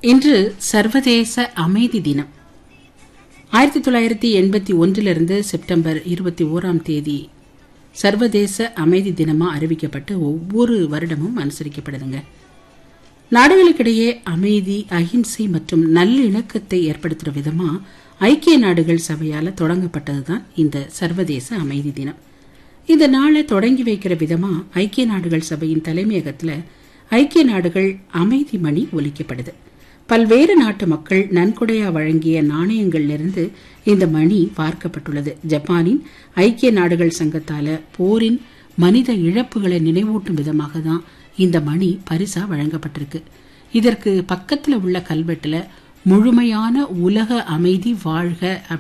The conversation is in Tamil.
இன்று சர்வதேச அமைதி தினம் ஆயிரத்தி தொள்ளாயிரத்தி எண்பத்தி ஒன்றிலிருந்து செப்டம்பர் இருபத்தி ஓராம் தேதி சர்வதேச அமைதி தினமா அறிவிக்கப்பட்டு ஒவ்வொரு வருடமும் அனுசரிக்கப்படுதுங்க நாடுகளுக்கிடையே அமைதி அகிம்சை மற்றும் நல்லிணக்கத்தை ஏற்படுத்துற விதமா ஐக்கிய நாடுகள் சபையால தொடங்கப்பட்டதுதான் இந்த சர்வதேச அமைதி தினம் இந்த நாளை தொடங்கி வைக்கிற விதமா ஐக்கிய நாடுகள் சபையின் தலைமையகத்துல ஐக்கிய நாடுகள் அமைதி மணி ஒலிக்கப்படுது பல்வேறு நாட்டு மக்கள் நன்கொடையா வழங்கிய நாணயங்களிலிருந்து இந்த மணி பார்க்கப்பட்டுள்ளது ஜப்பானின் ஐக்கிய நாடுகள் சங்கத்தால போரின் மனித இழப்புகளை நினைவூட்டும் விதமாக தான் இந்த மணி பரிசா வழங்கப்பட்டிருக்கு இதற்கு பக்கத்துல உள்ள கல்வெட்டுல முழுமையான உலக அமைதி வாழ்க